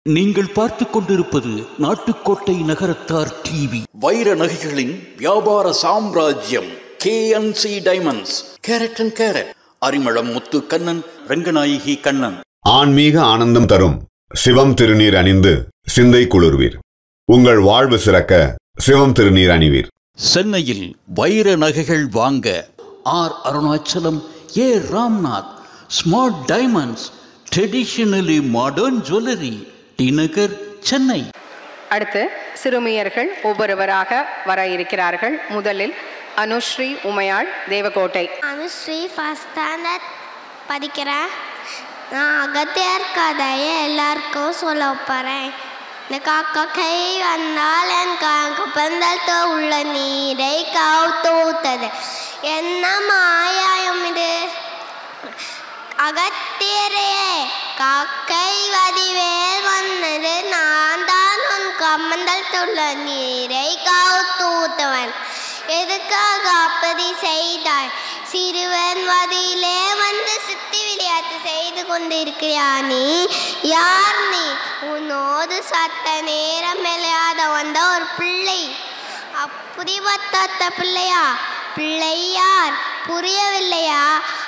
நீங்கள் பார்த்துக் கொண்டிருப்பது நாட்டுக்கோட்டை நகரத்தார் டிவி வைர நகைகளின் வியாபார சாம்ராஜ்யம் KNC diamonds carat and carat Arimalam Muthu Kannan Ranganayaki Kannan ஆன்மீக ஆனந்தம் தரும் சிவம் திருநீர் அணிந்து சிந்தை குளிர்வீர் உங்கள் வாழ்வு சிறக்க சிவம் திருநீர் அணிவீர் சென்னையில் வைர நகைகள் வாங்க R Arunachalam A Ramnath smart diamonds traditionally modern jewellery T Nagar Chennai அடுத்து சிறுமியர்கள் ஒவ்வொருவராக வர இருக்கிறார்கள் முதலில் அனுஸ்ரீ உமையாள் தேவகோட்டை அனுஸ்ரீ ஃபஸ்ட் ஸ்டாண்டர்ட் படிக்கிறேன் நான் அகத்தியர் கதையை எல்லாருக்கும் சொல்ல போகிறேன் இந்த காக்கா கை வந்தால் என் கப்பந்தல் உள்ள நீரை கவுத்து ஊத்தது என்ன மாயாயம் இது அகத்தியரே காக்கை வடிவேல் வந்தது நான் தான் உன் கம்மந்தல் உள்ள நீரை கவுத்து ஊத்துவன் எதுக்காக அப்படி செய்தாய் சிறுவன் வதியிலே வந்து சுத்தி விளையாட்டு செய்து கொண்டிருக்கிறியா நீ யார் நீ உன்னோடு சத்த நேரம் விளையாட வந்த ஒரு பிள்ளை அப்படி பத்தாத்த பிள்ளையா பிள்ளை யார் புரியவில்லையா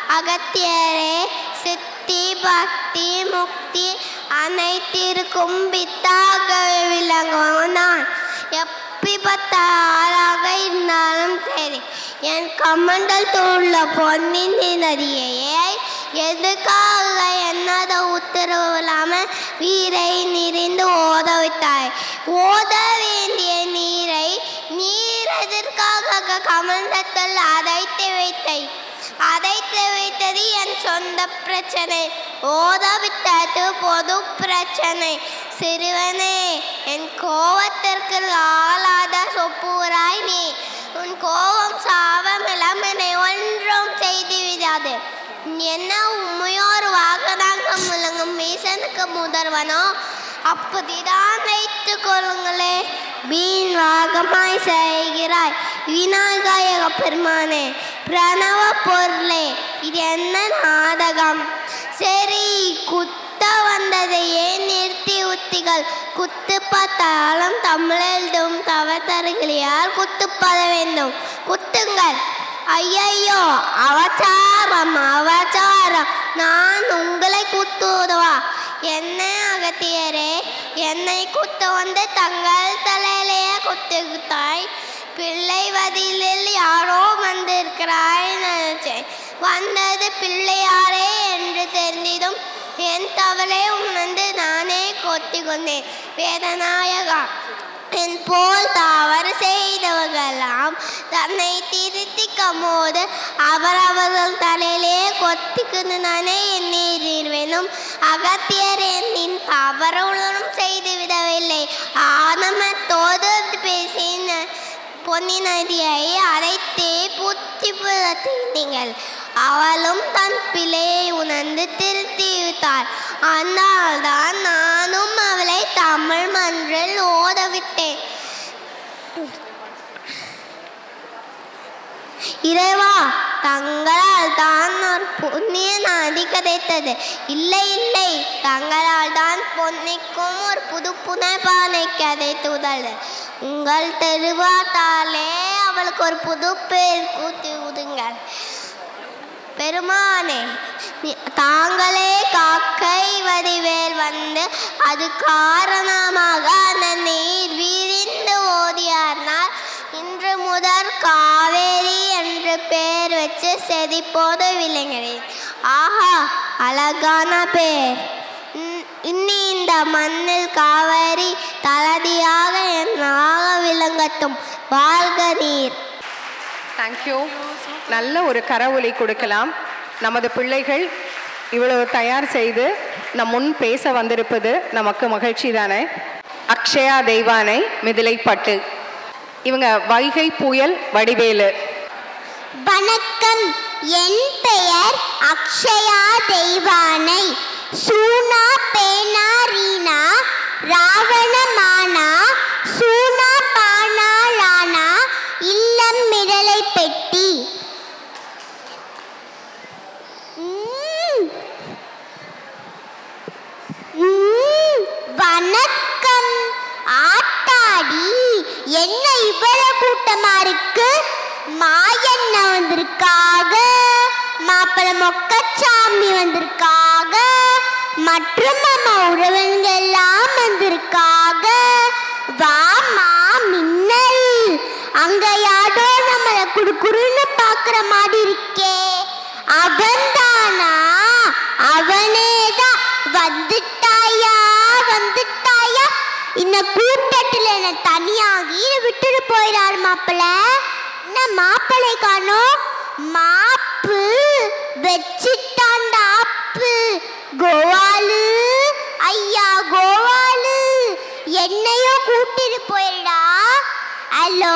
அகத்தியரே சித்தி பக்தி முக்தி அனைத்திற்கும் பித்தாக விளங்குவன் நான் எப்படிப்பட்ட ஆளாக இருந்தாலும் சரி என் கமண்டல் உள்ள பொன்னின் நதியையே எதுக்காக என்னத உத்தரவு இல்லாமல் வீரை நிறைந்து ஓத வைத்தாய் ஓத வேண்டிய நீரை நீர் எதற்காக கமண்டத்தில் அதைத்து வைத்தாய் அதைத்து வைத்தது என் சொந்த பிரச்சனை ஓத விட்டது பொது பிரச்சனை சிறுவனே என் கோவத்திற்கு ஆளாத சொப்புராய் நீ உன் கோபம் சாபம் இளமனை ஒன்றும் செய்து விடாது என்ன உண்மையோர் வாகனாங்க முழங்கும் மீசனுக்கு முதல்வனோ அப்படிதான் வைத்துக் கொள்ளுங்களே வீண் வாகமாய் செய்கிறாய் விநாயக பெருமானே பிரணவ பொருளே இது என்ன நாடகம் சரி குத்த வந்ததை ஏன் நிறுத்தி உத்திகள் குத்து பார்த்தாலும் தமிழெழுதும் தவத்தருகளையால் குத்துப்பட வேண்டும் குத்துங்கள் ஐயையோ அவச்சாரம் அவச்சாரம் நான் உங்களை குத்துவதவா என்ன அகத்தியரே என்னை குத்த வந்து தங்கள் தலையிலேயே குத்துத்தாய் பிள்ளை வதிலில் யாரோ வந்திருக்கிறாய் நினைச்சேன் வந்தது பிள்ளையாரே என்று தெரிந்ததும் என் தவறை உணர்ந்து நானே கொத்தி கொண்டேன் வேதநாயகா என் போல் தவறு செய்தவர்களெல்லாம் தன்னை திருத்திக்கும் போது அவரவர்கள் தலையிலே கொத்திக்குன்னு நானே எண்ணீர்வேனும் அகத்தியர் என்னின் தவறுடனும் செய்து விடவில்லை ஆனமத்தோடு பேசின பொன்னி நதியை அரைத்தே புத்தி புறத்தீங்கள் அவளும் தன் பிழையை உணர்ந்து திருத்தி விட்டாள் ஆனால் தான் நானும் அவளை தமிழ் மன்றில் ஓதவிட்டேன் இறைவா தங்களால் தான் ஒரு புண்ணிய நதி கிடைத்தது இல்லை இல்லை தங்களால் தான் பொன்னிக்கும் ஒரு புது புனைப்பானை கிடைத்துள்ளது உங்கள் தெருவாட்டாலே அவளுக்கு ஒரு புது பேர் கூட்டி விடுங்கள் பெருமானே தாங்களே காக்கை வடிவேல் வந்து அது காரணமாக அந்த நீர் விரிந்து ஓடியார்னால் இன்று முதல் காவேரி என்று பெயர் வச்சு செதிப்போது விளங்குகிறேன் ஆஹா அழகான பேர் இன்னி இந்த மண்ணில் காவேரி தளதியாக என்னாக விளங்கட்டும் வாழ்க நீர் தேங்க்யூ நல்ல ஒரு கரவொலி கொடுக்கலாம் நமது பிள்ளைகள் இவ்வளவு தயார் செய்து நம் முன் பேச வந்திருப்பது நமக்கு மகிழ்ச்சி தானே அக்ஷயா தெய்வானை மிதிலைப்பட்டு இவங்க வைகை புயல் வடிவேலு வணக்கம் என் பெயர் அக்ஷயா தெய்வானை சூனா பேனா ரீனா ராவணமானா சூனா பானா லானா இல்லம் மிடலை பெட்டி உம். உம். வன கூட்டமா இருக்கு மாயண்ண வந்திருக்காக மாப்பிள மொக்கச்சாமி வந்திருக்காக மற்றும் நம்ம உறவுங்க எல்லாம் வந்திருக்காக வாமா மின்னல் அங்க யாரோ நம்மள குடுக்குறுன்னு பாக்குற மாதிரி இருக்கே அவன்தானா அவனேதான் வந்துட்டாயா வந்துட்டாயா இந்த கூட்டத்துல என்ன தனியாகி விட்டுட்டு போயிடாரு மாப்பிள்ள என்ன மாப்பிள்ளை காணோம் மாப்பு வச்சிட்டாண்டா அப்பு கோவாலு ஐயா கோவாலு என்னையும் கூட்டிட்டு போயிடா ஹலோ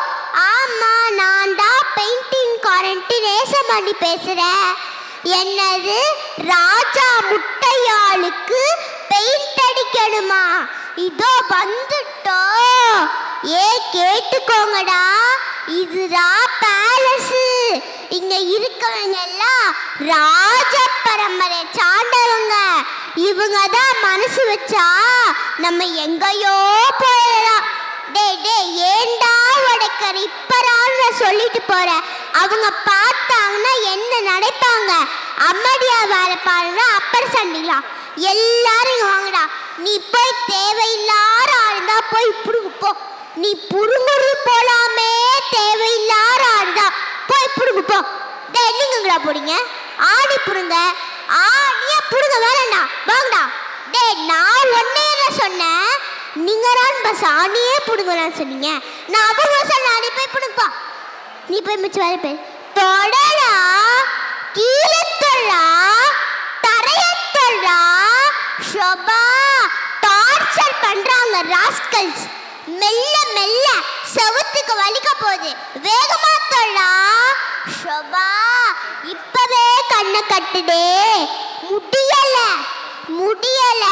ஆமா நான் தான் பெயிண்டிங் காரண்ட்டு நேசமாண்டி பேசுறேன் என்னது ராஜா முட்டையாளுக்கு பெயிண்ட் அடிக்கணுமா இதோ வந்துட்டோம் ஏ கேட்டுக்கோங்கடா இதுதான் பேலஸ் இங்க இருக்கவங்க எல்லாம் ராஜ பரம்பரை சார்ந்தவங்க இவங்க தான் மனசு வச்சா நம்ம எங்கேயோ போயிடலாம் டேய் டேய் ஏண்டா உடைக்கிற இப்பறான்னு சொல்லிட்டு போற அவங்க பார்த்தாங்கன்னா என்ன நினைப்பாங்க அம்மடியா வேலை பாருங்க அப்பர் சண்டிலாம் எல்லாரும் இங்க வாங்கடா நீ போய் தேவையில்லாத ஆளுந்தா போய் புடுங்கு போ நீ புடுங்குறது போலாமே தேவையில்லாத ஆளுதா போய் புடுங்கு போ டேய் நீங்கங்கடா போறீங்க ஆடி புடுங்க ஆடியே புடுங்க வேணாண்டா வாங்கடா டேய் நான் ஒன்னே தான் சொன்னேன் நீங்க தான் பஸ் ஆணியே புடுங்கலாம் சொன்னீங்க நான் அவங்க சொன்ன நீ போய் புடுங்கப்பா நீ போய் மிச்ச வேலை போய் தொடடா கீழே தொழா தரைய தொழா ஷோபா டார்ச்சர் பண்றாங்க ராஸ்கல்ஸ் மெல்ல மெல்ல செவுத்துக்கு வலிக்க போகுது வேகமா தொழா ஷோபா இப்பவே கண்ணை கட்டுடே முடியல முடியல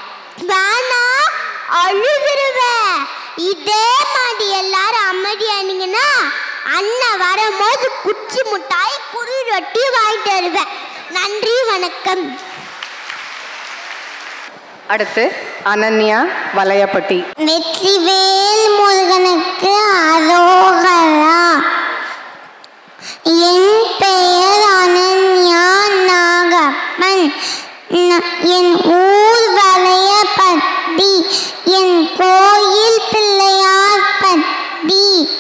வேணா அழுதுருவ இதே மாதிரி எல்லாரும் அமைதியானீங்கன்னா அண்ணன் வரும்போது குச்சி முட்டாய் குரு ரொட்டி வாங்கிட்டு வருவேன் நன்றி வணக்கம் அடுத்து அனன்யா வலையப்பட்டி வெற்றிவேல் முருகனுக்கு அரோகரா என் பெயர் அனன்யா நாகப்பன் ந- என் ஊர் வளையப்பட்டி என் கோயில் பிள்ளையார் பட்டி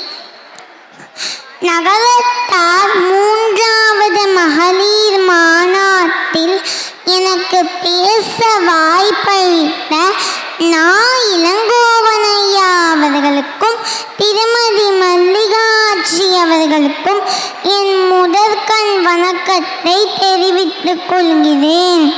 நகரத்தார் மூன்றாவது மகளிர் மாநாட்டில் எனக்கு பேச வாய்ப்பளித்த நான் இளங்கோவனையா அவர்களுக்கும் திருமதி மல்லிகாட்சி அவர்களுக்கும் என் முதற்கண் வணக்கத்தை தெரிவித்துக் கொள்கிறேன்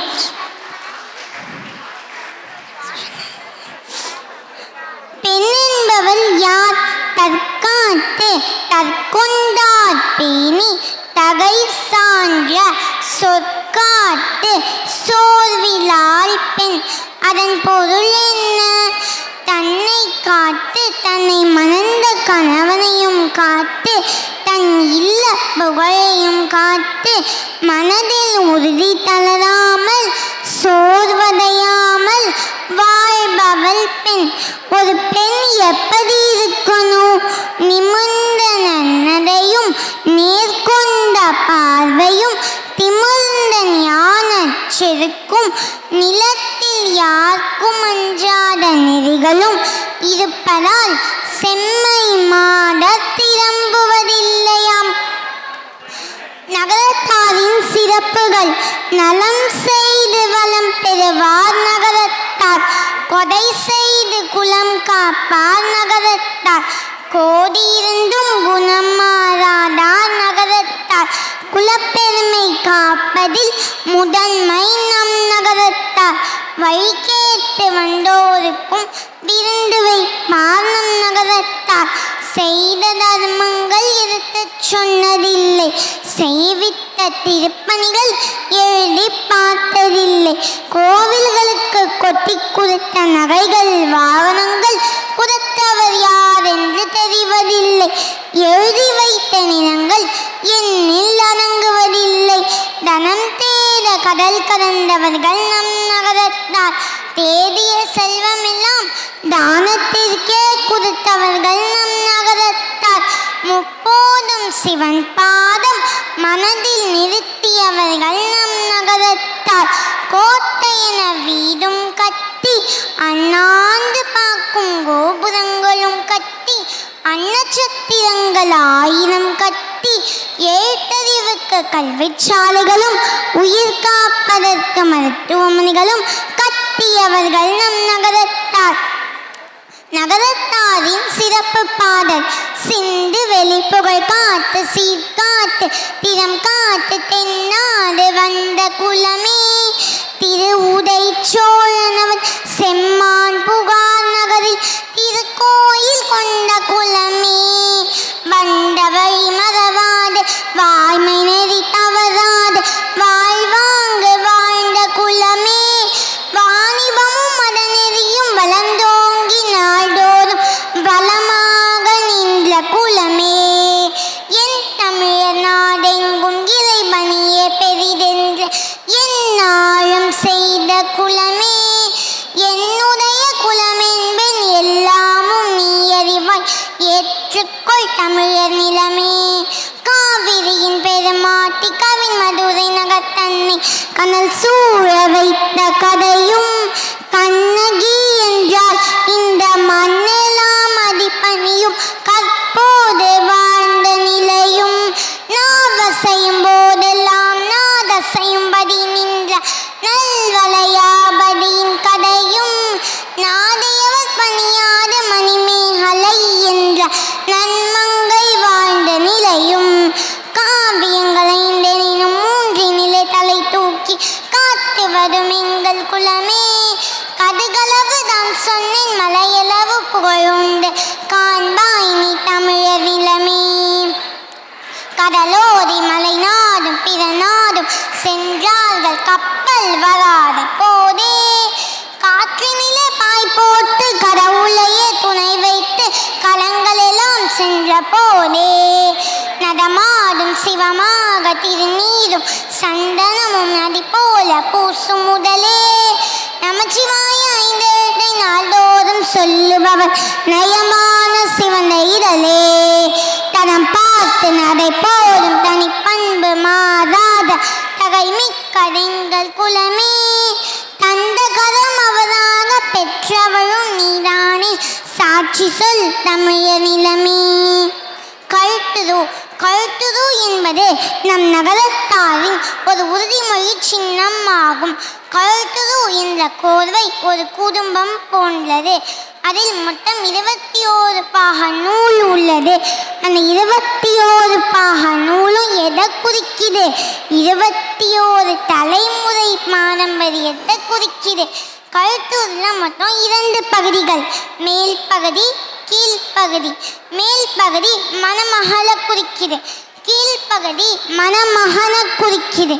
பெண் என்பவள் யார் தற்காத்து தற்கொண்டார் பேணி தகை சான்ற சொற்காட்டு சோர்விலாள் பெண் அதன் பொருள் என்ன தன்னை காத்து தன்னை மணந்த கணவனையும் காத்து தன் இல்ல புகழையும் காத்து மனதில் உறுதி தளராமல் சோர்வடையாமல் வாழ்பவள் பெண் ஒரு பெண் எப்படி இருக்கணும் நிமிர்ந்த நன்னதையும் நேர்கொண்ட பார்வையும் திமிர்ந்த ஞான செருக்கும் நிலத்தில் யாருக்கும் அஞ்சாத நெறிகளும் இருப்பதால் செம்மை மாட திரும்புவதில்லையாம் நகரத்தாரின் சிறப்புகள் நலம் செய்து வளம் பெறுவார் நகரத்தார் கொடை செய்து குலம் காப்பார் நகரத்தார் கோடி இருந்தும் குணம் மாறாதார் நகரத்தார் குலப்பெருமை காப்பதில் முதன்மை நம் நகரத்தார் வழி கேட்டு வந்தோருக்கும் விருந்து வைப்பார் நம் நகரத்தார் செய்த தர்மங்கள் இருத்தச் சொன்னதில்லை செய்வித்த திருப்பணிகள் எழுதி பார்த்ததில்லை கோவில்களுக்கு கொட்டி கொடுத்த நகைகள் வாகனங்கள் கொடுத்தவர் யார் என்று தெரிவதில்லை எழுதி வைத்த நிலங்கள் எண்ணில் அடங்குவதில்லை தனம் தேட கடல் கடந்தவர்கள் நம் நகரத்தார் தேடிய செல்வமெல்லாம் தானத்திற்கே கொடுத்தவர்கள் நம் நகரத்தார் சிவன் பாதம் மனதில் நிறுத்தியவர்கள் நம் நகரத்தார் கோட்டை என வீடும் கட்டி அண்ணாந்து பார்க்கும் கோபுரங்களும் கட்டி அன்னச்சத்திரங்கள் ஆயிரம் கட்டி ஏட்டறிவுக்கு கல்விச்சாலைகளும் உயிர் காப்பதற்கு மருத்துவமனைகளும் கட்டியவர்கள் நம் நகரத்தார் நகரத்தாரின் சிறப்பு பாடல் சிந்து வெளிப்புகழ் காத்து சீர்காத்து திறம் காத்து தென்னாடு வந்த குலமே திரு உடை சோழனவன் செம்மான் புகார் நகரில் திருக்கோயில் கொண்ட குலமே வந்தவழி மறவாது வாய்மை நெறி தவறாது வாழ்வாங்கு வாழ்ந்த குலமே வாணிபமும் மதநெறியும் வளர்ந்தோங்கி நாள்தோறும் வளமாக நின்ற குலமே என் தமிழர் நாடெங்கும் இறைவனியே பெரிதென்று என்னாலும் செய்த குலமே என்னுடைய குலமென்பென் எல்லாமும் நீ அறிவாய் ஏற்றுக்கொள் தமிழர் நிலமே காவிரியின் பெருமாட்டி கவின் மதுரை நகர் தன்னை கனல் சூழ வைத்த கதையும் கண்ணகி என்றால் இந்த மண்ணெல்லாம் அடிப்பணியும் கற்போது வாழ்ந்த நிலையும் நாவசையும் போதெல்லாம் நாதசையும்படி நின்ற நல்வளையாபதியின் கதையும் நாதையவர் பணியாத மணிமேகலை என்ற நன்மங்கை வாழ்ந்த நிலையும் காவியங்கள் ஐந்தெனினும் மூன்றினிலே தலை தூக்கி காத்து வரும் எங்கள் குலமே கதுகளவு தான் சொன்னேன் மலையளவு புகழுண்டு காண்பாய் நீ தமிழர் நிலமே கடலோடி மலை நாடும் பிற நாடும் சென்றார்கள் கப்பல் வராத போதே காற்றினிலே பாய் போட்டு கடவுளையே துணை வைத்து களங்களெல்லாம் சென்ற போதே நடமாடும் சிவமாக திருநீரும் சந்தனமும் நதி போல பூசும் முதலே நமச்சிவாய ஐந்தெழுத்தை நாள்தோறும் சொல்லுபவர் நயமான சிவந்த இதழே தனம் பார்த்து நடை போதும் தனி பண்பு மாறாத தகை மிக்கதெங்கள் குலமே தந்த கரம் அவராக பெற்றவளும் நீதானே சாட்சி சொல் தமிழர் நிலமே கழுத்துரு கழுத்துரு என்பது நம் நகரத்தாரின் ஒரு உறுதிமொழி சின்னம் ஆகும் கழுத்துரு என்ற கோர்வை ஒரு குடும்பம் போன்றது அதில் மொத்தம் இருபத்தி ஓரு பாக நூல் உள்ளது அந்த இருபத்தி ஓரு பாக நூலும் எதை குறிக்குது இருபத்தி ஓரு தலைமுறை பாரம்பரியத்தை குறிக்குது கழுத்தூர்ல மொத்தம் இரண்டு பகுதிகள் மேல் பகுதி கீழ்ப்பகுதி மேல் பகுதி மணமகளை குறிக்குது கீழ்ப்பகுதி மணமகனை குறிக்குது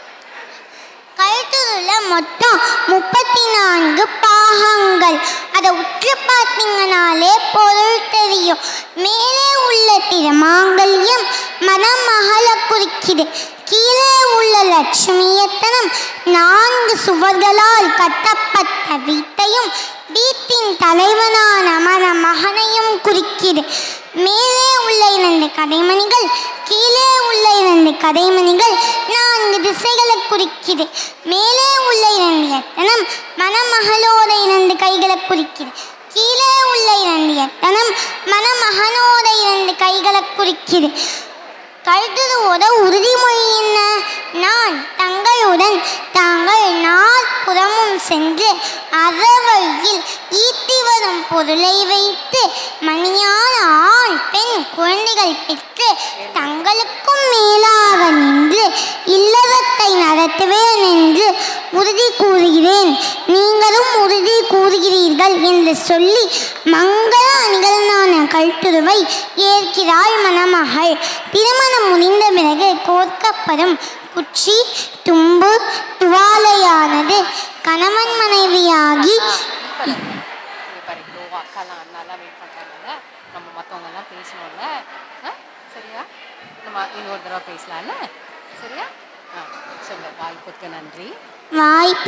கழுத்தூர்ல மொத்தம் முப்பத்தி நான்கு பாகங்கள் அதை உற்று பார்த்தீங்கனாலே பொருள் தெரியும் மேலே உள்ள திருமாங்கல்யம் மணமகளை குறிக்குது கீழே உள்ள லட்சுமியத்தனம் நான்கு சுவர்களால் கட்டப்பட்ட வீட்டையும் வீட்டின் தலைவனான மணமகனையும் குறிக்குது மேலே உள்ள இரண்டு கதைமணிகள் கீழே உள்ள இரண்டு கதைமணிகள் நான்கு திசைகளை குறிக்குது மேலே உள்ள இரண்டு எத்தனம் மணமகளோட இரண்டு கைகளை குறிக்குது கீழே உள்ள இரண்டு எத்தனம் மணமகனோட இரண்டு கைகளை குறிக்குது கழுத்துவத உறுதிமொழி என்ன நான் தங்களுடன் தாங்கள் நாற்புறமும் சென்று அறவழியில் ஈட்டி வரும் பொருளை வைத்து மணியான ஆண் பெண் குழந்தைகள் பெற்று தங்களுக்கும் மேலாக நின்று இல்லறத்தை நடத்துவேன் என்று உறுதி கூறுகிறேன் நீங்களும் உறுதி கூறுகிறீர்கள் என்று சொல்லி மங்கள அணிகலனான கல்துருவை ஏற்கிறாள் மணமகள் திருமணம் முடிந்த பிறகு கோர்க்கப்படும் குச்சி தும்பு துவாலையானது கணவன் மனைவியாகி இங்கே பாரு இதோ அக்காலாம் அண்ணாலாம் வெயிட் பண்ணுறாங்கல்ல நம்ம மற்றவங்கெல்லாம் பேசணும்ல ஆ சரியா நம்ம இன்னொரு தடவை பேசலாம்ல சரியா ஆ சொல்லு வாய்ப்புக்கு நன்றி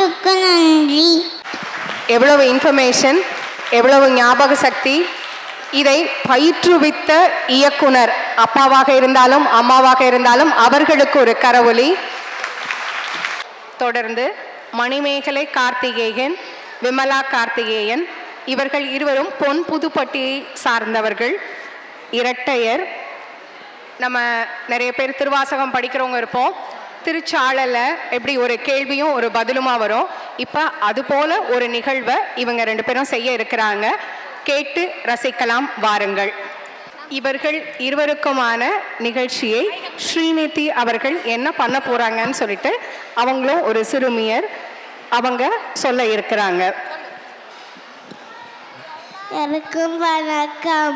வாய்ப்புக்கு நன்றி எவ்வளவு இன்ஃபர்மேஷன் எவ்வளவு ஞாபக சக்தி இதை பயிற்றுவித்த இயக்குனர் அப்பாவாக இருந்தாலும் அம்மாவாக இருந்தாலும் அவர்களுக்கு ஒரு கரவொலி தொடர்ந்து மணிமேகலை கார்த்திகேயன் விமலா கார்த்திகேயன் இவர்கள் இருவரும் பொன் புதுப்பட்டியை சார்ந்தவர்கள் இரட்டையர் நம்ம நிறைய பேர் திருவாசகம் படிக்கிறவங்க இருப்போம் திருச்சாளல எப்படி ஒரு கேள்வியும் ஒரு பதிலுமா வரும் இப்போ அது போல ஒரு நிகழ்வை இவங்க ரெண்டு பேரும் செய்ய இருக்கிறாங்க கேட்டு ரசிக்கலாம் வாருங்கள் இவர்கள் இருவருக்குமான நிகழ்ச்சியை ஸ்ரீநிதி அவர்கள் என்ன பண்ண போறாங்கன்னு சொல்லிட்டு அவங்களும் ஒரு சிறுமியர் அவங்க சொல்ல இருக்கிறாங்க எனக்கும் வணக்கம்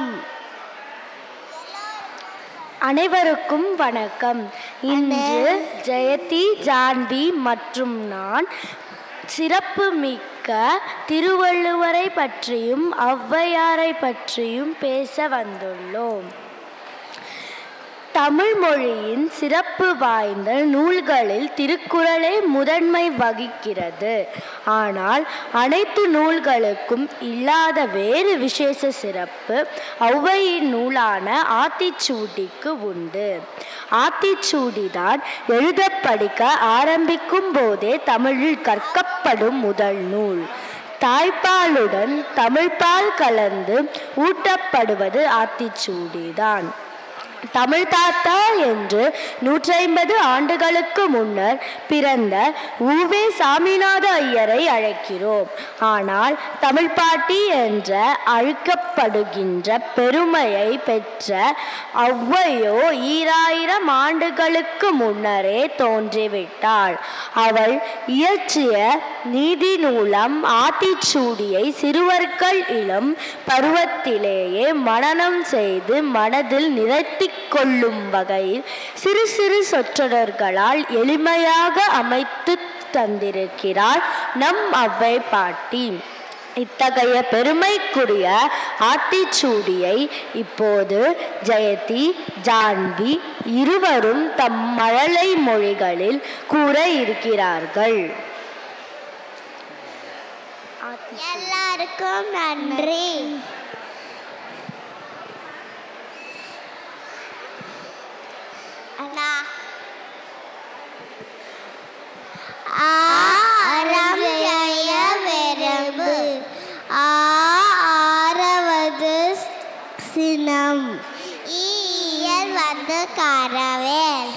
அனைவருக்கும் வணக்கம் இன்று ஜெயதி ஜான்வி மற்றும் நான் சிறப்புமிக்க திருவள்ளுவரை பற்றியும் ஔவையாரை பற்றியும் பேச வந்துள்ளோம் தமிழ் மொழியின் சிறப்பு வாய்ந்த நூல்களில் திருக்குறளே முதன்மை வகிக்கிறது ஆனால் அனைத்து நூல்களுக்கும் இல்லாத வேறு விசேஷ சிறப்பு ஔவையின் நூலான ஆத்திச்சூடிக்கு உண்டு ஆத்திச்சூடிதான் எழுத படிக்க ஆரம்பிக்கும் போதே தமிழில் கற்கப்படும் முதல் நூல் தாய்ப்பாலுடன் தமிழ்பால் கலந்து ஊட்டப்படுவது ஆத்திச்சூடிதான் தமிழ் தாத்தா என்று நூற்றி ஐம்பது ஆண்டுகளுக்கு முன்னர் பிறந்த உவே சாமிநாத ஐயரை அழைக்கிறோம் ஆனால் தமிழ் பாட்டி என்ற அழைக்கப்படுகின்ற பெருமையை பெற்ற ஔவையோ ஈராயிரம் ஆண்டுகளுக்கு முன்னரே தோன்றிவிட்டாள் அவள் இயற்றிய நீதி நூலம் ஆத்திச்சூடியை சிறுவர்கள் இளம் பருவத்திலேயே மனனம் செய்து மனதில் நிறுத்திக் கொள்ளும் வகையில் சிறு சிறு சொற்றொடர்களால் எளிமையாக அமைத்து தந்திருக்கிறாள் நம் அவ்வை பாட்டி இத்தகைய பெருமைக்குரிய ஆத்திச்சூடியை இப்போது ஜெயதி ஜான்வி இருவரும் தம் மழலை மொழிகளில் கூற இருக்கிறார்கள் எல்லாருக்கும் நன்றி அண்ணா ஆரம் ஜெய வெரம்பு ஆரவது சினம் ஈயல் வந்து கரவேல்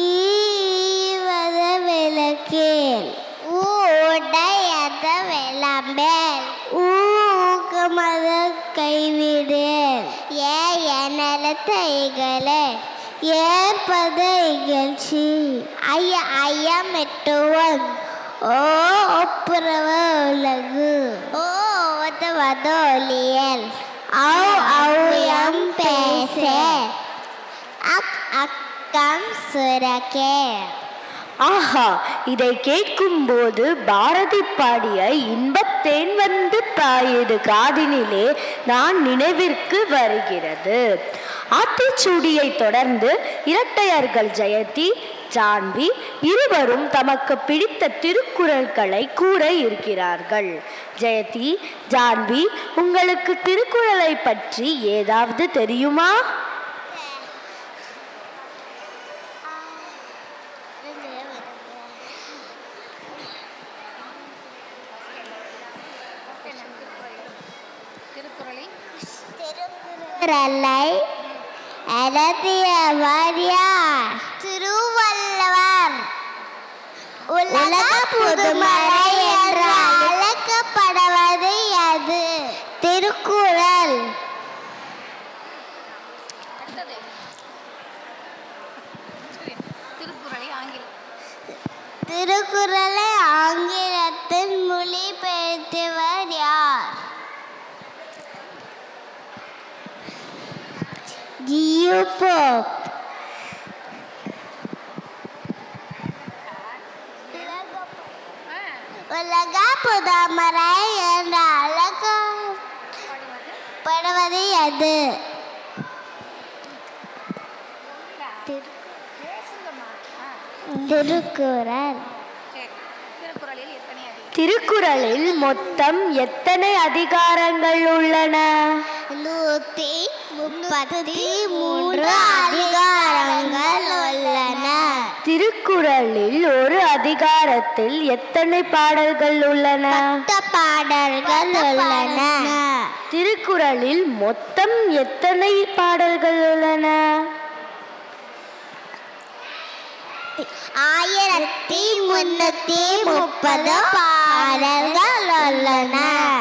ஈவது விளக்கேல் ஊடையத விளம்பேல் ஊக்கமது கைவிடேல் ஏ எனல தைகளே ஏற்பது இகழ்ச்சி ஐய ஐயமிட்டுவன் ஓ ஒப்புரவ உலகு ஓ ஒதுவதோலியல் ஔ ஔயம் பேசே அக் அக்கம் சுரக்கே ஆஹா இதை கேட்கும்போது பாரதி பாடிய இன்பத்தேன் வந்து பாயுது காதினிலே நான் நினைவிற்கு வருகிறது ஆத்திச்சூடியை தொடர்ந்து இரட்டையர்கள் ஜெயதி ஜான்வி இருவரும் தமக்கு பிடித்த திருக்குறள்களை கூற இருக்கிறார்கள் ஜெயதி ஜான்வி உங்களுக்கு திருக்குறளை பற்றி ஏதாவது தெரியுமா திருக்குறளை எழுதியவர் யார் திருவள்ளுவர் உலக புதுமறை என்று அழைக்கப்படுவது எது திருக்குறள் திருக்குறளை ஆங்கிலம் திருக்குறளை ஆங்கிலத்தில் மொழிபெயர்த்தவர் யார் ஜியோ போப் உலக புதாமரை என்ற அழைக்கப்படுவது எது திருக்குறள் திருக்குறளில் எத்தனை அதிகம் திருக்குறளில் மொத்தம் எத்தனை அதிகாரங்கள் உள்ளன நூத்தி முப்பத்தி மூன்று அதிகாரங்கள் உள்ளன திருக்குறளில் ஒரு அதிகாரத்தில் எத்தனை பாடல்கள் உள்ளன பத்து பாடல்கள் உள்ளன திருக்குறளில் மொத்தம் எத்தனை பாடல்கள் உள்ளன ஆயிரத்தி முன்னூத்தி முப்பது பாடல்கள் உள்ளன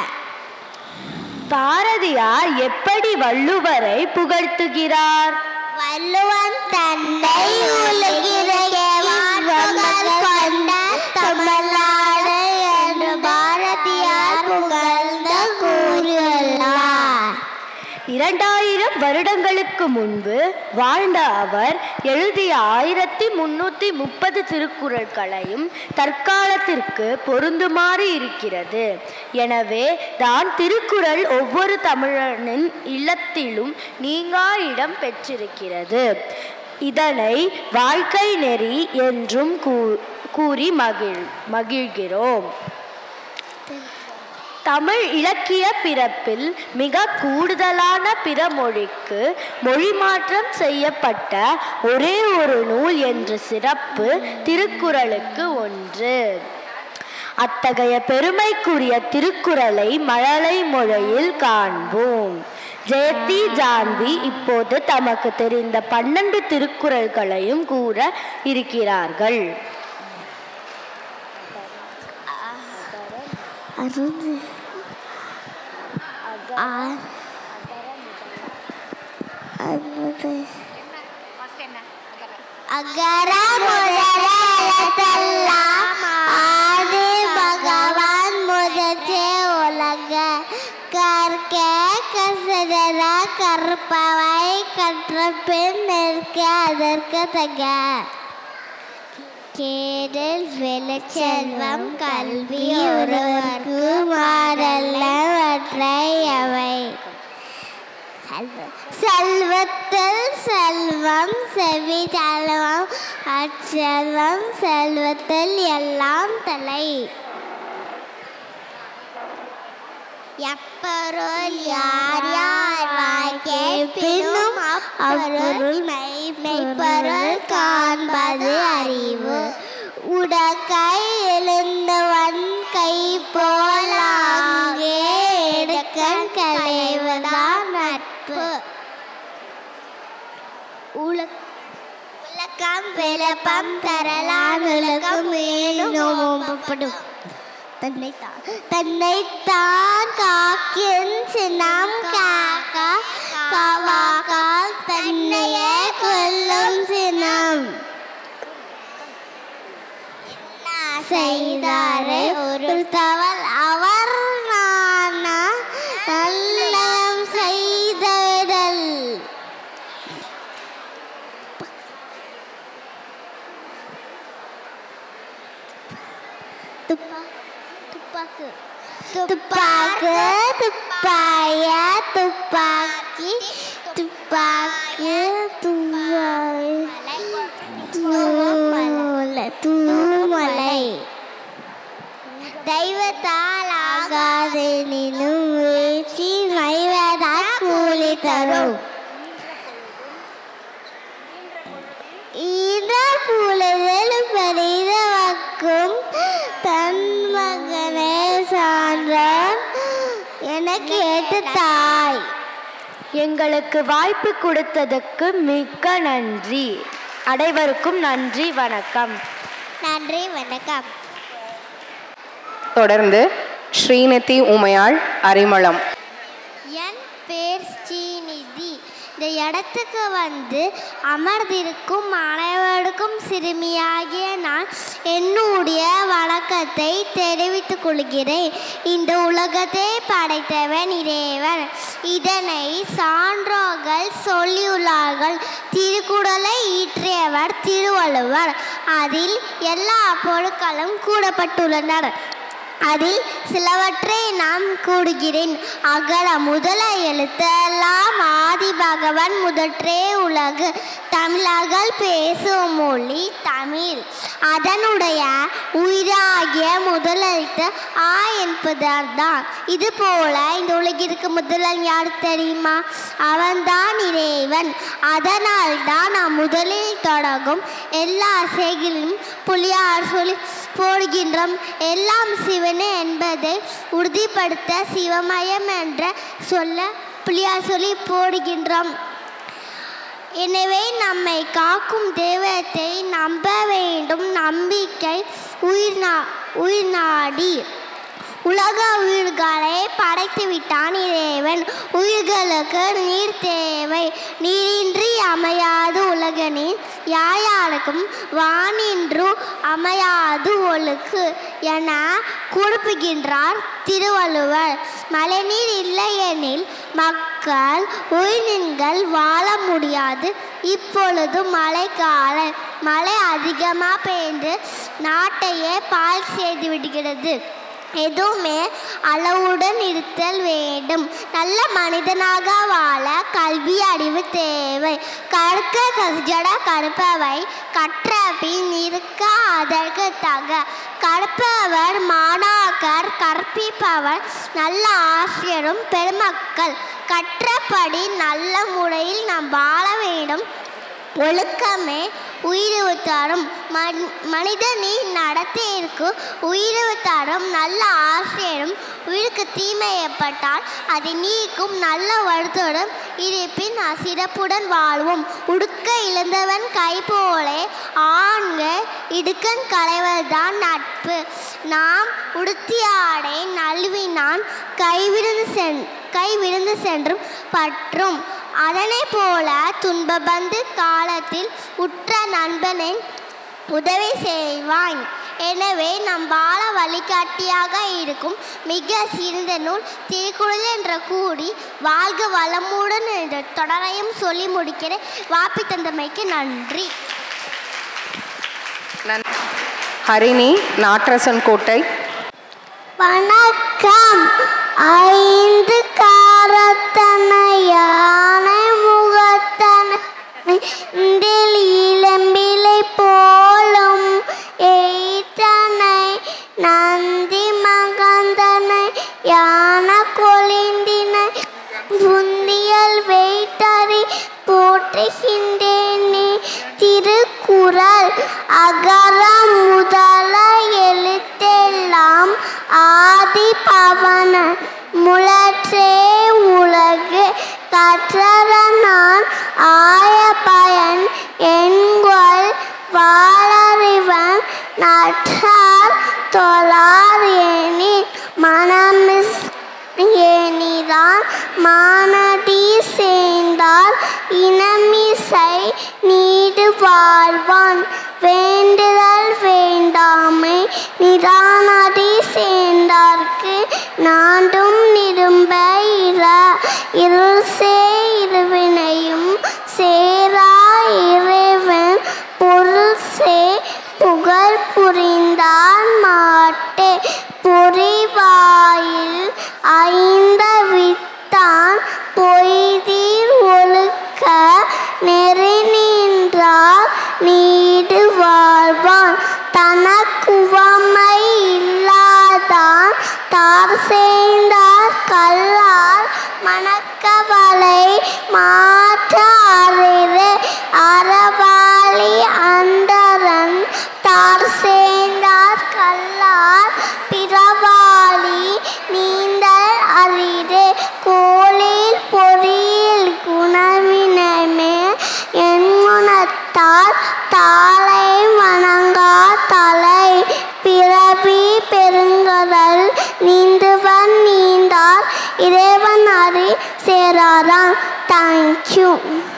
பாரதியார் எப்படி வள்ளுவரை புகழ்த்துகிறார் வள்ளுவன் தன்னை உலகிலேயே வான்புகள் கொண்ட தமிழ்நாடு என்று பாரதியார் புகழ்ந்து கூறியுள்ளார் இரண்டாயிரம் வருடங்களுக்கு முன்பு வாழ்ந்த அவர் எழுதிய ஆயிரத்தி முன்னூத்தி முப்பது திருக்குறள்களையும் தற்காலத்திற்கு பொருந்துமாறு இருக்கிறது எனவே தான் திருக்குறள் ஒவ்வொரு தமிழனின் இல்லத்திலும் நீங்கா இடம் பெற்றிருக்கிறது இதனை வாழ்க்கை நெறி என்றும் கூ- கூறி மகிழ் மகிழ்கிறோம் தமிழ் இலக்கிய பிறப்பில் மிக கூடுதலான பிற மொழிக்கு மொழி மாற்றம் செய்யப்பட்ட ஒரே ஒரு நூல் என்ற சிறப்பு திருக்குறளுக்கு ஒன்று அத்தகைய பெருமைக்குரிய திருக்குறளை மழலை மொழியில் காண்போம் ஜெயதி ஜான்வி இப்போது தமக்கு தெரிந்த பன்னெண்டு திருக்குறள்களையும் கூற இருக்கிறார்கள் அகர முதல எழுத்தெல்லாம் ஆதி பகவான் முதற்றே உலக கற்க கசடர கற்பவை கற்ற பின் நிற்க அதற்கு தக கேடல் வெளிச்செல்வம் கல்வி ஒருவர்க்கு மாறல்லவற்றை அவை செல்வத்தில் செல்வம் செவி செல்வம் அச்செல்வம் செல்வத்தில் எல்லாம் தலை எப்பொருள் யார் யார் வாய்க்கே பின்னும் அப்பொருள் மெய் மெய்ப்பொருள் காண்பது அறிவு உடக்கை எழுந்தவன் கை போல் அங்கே எடுக்கன் களைவதான் நட்பு உலக் உலகம் விளப்பம் தரலாம் உலகம் வேணும் தன்னை தன்னைத்தான் காக்கின் சினம் காக்க காவாக்கால் தன்னையே கொல்லும் சினம் செய்தாரே ஒரு தவல் அவர் நானா நல்லம் செய்தடல் துப்பாக்கு துப்பாக்கு துப்பாய துப்பாக்கி துப்பாக்கி துப்பாய் தூமலை தெய்வத்தால் ஆகாதெனினும் வீழ்ச்சி மைவதால் கூலி தரும் ஈன்ற புலவில் பெரிதவக்கும் தன் மகனே சான்றான் என கேட்டு தாய் எங்களுக்கு வாய்ப்பு கொடுத்ததுக்கு மிக்க நன்றி அனைவருக்கும் நன்றி வணக்கம் நன்றி வணக்கம் தொடர்ந்து ஸ்ரீநிதி உமையாள் அரிமளம் என் பேர் ஸ்ரீநிதி இந்த இடத்துக்கு வந்து அமர்ந்திருக்கும் அனைவருக்கும் சிறுமியாகிய நான் என்னுடைய வணக்கத்தை தெரிவித்துக் கொள்கிறேன் இந்த உலகத்தை படைத்தவன் இறைவன் இதனை சான்றோர்கள் சொல்லியுள்ளார்கள் திருக்குறளை ஈற்றியவர் திருவள்ளுவர் அதில் எல்லா பொருட்களும் கூடப்பட்டுள்ளனர் அதில் சிலவற்றை நாம் கூடுகிறேன் அகர முதல எழுத்தெல்லாம் ஆதி பகவன் முதற்றே உலகு தமிழர்கள் பேசும் மொழி தமிழ் அதனுடைய உயிராகிய முதலெழுத்து ஆ என்பதுதான் இது போல இந்த உலகிற்கு முதலன் யார் தெரியுமா அவன்தான் இறைவன் அதனால் தான் நாம் முதலில் தொடங்கும் எல்லா செய்களிலும் புலியார் சொல்லி போடுகின்றோம் எல்லாம் சிவனே என்பதை உறுதிப்படுத்த சிவமயம் என்ற சொல்ல புலியார் சொல்லி போடுகின்றோம் எனவே நம்மை காக்கும் தெய்வத்தை நம்ப வேண்டும் நம்பிக்கை உயிர் நா உயிர் நாடி உலக உயிர்களை படைத்து விட்டான் இறைவன் உயிர்களுக்கு நீர் தேவை நீரின்றி அமையாது உலகனில் யாயாருக்கும் வானின்று அமையாது ஒழுக்கு என குறிப்பிடுகின்றார் திருவள்ளுவர் மழைநீர் இல்லையெனில் மக்கள் உயிரினங்கள் வாழ முடியாது இப்பொழுது மழைக்காலம் மழை அதிகமாக பெய்து நாட்டையே பால் செய்து விடுகிறது எதுவுமே அளவுடன் இருத்தல் வேண்டும் நல்ல மனிதனாக வாழ கல்வி அறிவு தேவை கற்க கஜட கற்பவை கற்ற பின் இருக்க அதற்கு தக கற்பவர் மாணாக்கர் கற்பிப்பவர் நல்ல ஆசிரியரும் பெருமக்கள் கற்றபடி நல்ல முறையில் நாம் வாழ வேண்டும் ஒழுக்கமே உயிரிவு தரும் மன் மனிதனின் நடத்தையிற்கு உயிரிவு தரும் நல்ல ஆசிரியரும் உயிருக்கு தீமை ஏற்பட்டால் அதை நீக்கும் நல்ல வருத்தோடும் இருப்பின் சிறப்புடன் வாழ்வோம் உடுக்க இழந்தவன் கை போலே ஆண்கள் இடுக்கன் களைவதுதான் நட்பு நாம் உடுத்திய ஆடை நழுவினான் கைவிழுந்து சென் கை விழுந்து சென்றும் பற்றும் அதனை போல துன்பபந்து காலத்தில் உற்ற நண்பனை உதவி செய்வான் எனவே நம் வாழ வழிகாட்டியாக இருக்கும் மிக சிறந்த நூல் திருக்குறள் என்ற கூடி வாழ்க வளமுடன் என்ற தொடரையும் சொல்லி முடிக்கிறேன் வாப்பி தந்தமைக்கு நன்றி நன் ஹரிணி நாட்ரசன் கோட்டை வணக்கம் ஐந்து காரத்தனை யானை முகத்தனை இந்தில் இளம்பிலை போலும் எய்தனை நந்தி மகந்தனை யான கொலிந்தினை புந்தியல் வைத்தறி போற்றுகின்றேனே திருக்குறள் அகர முதல எழுத்தெல்லாம் ஆதி பவன முளற்றே உலகு கற்றற நான் ஆய பயன் என்கொள் வாழறிவன் நற்றார் தொழார் எனின் மனமிஸ் ஏனிதான் மானடி சேர்ந்தார் இனமிசை நீடு வாழ்வான் வேண்டுதல் வேண்டாமை நிதானடி சேர்ந்தார்க்கு நாடும் நிரும்ப இர இருள் சே இருவினையும் சேரா இறைவன் பொருள் சே புகழ் புரிந்தான் மாட்டே பொறிவாயில் ஐந்த வித்தான் பொய்தீர் ஒழுக்க நெறி நின்றார் நீடு வாழ்வான் தனக்குவமை இல்லாதான் தார் சேர்ந்தார் கல்லார் மணக்கவலை மாற்ற அறிவு அறவாளி அந்தரன் தார் சேர்ந்தார் கல்லார் பிறவாளி நீந்தல் அரிது கோளில் பொறியில் குணவினமே என் குணத்தால் தாளை வணங்கா தலை பிறவி பெருங்கடல் நீந்துவன் நீந்தார் இறைவன் அறி சேராராம் தேங்க்யூ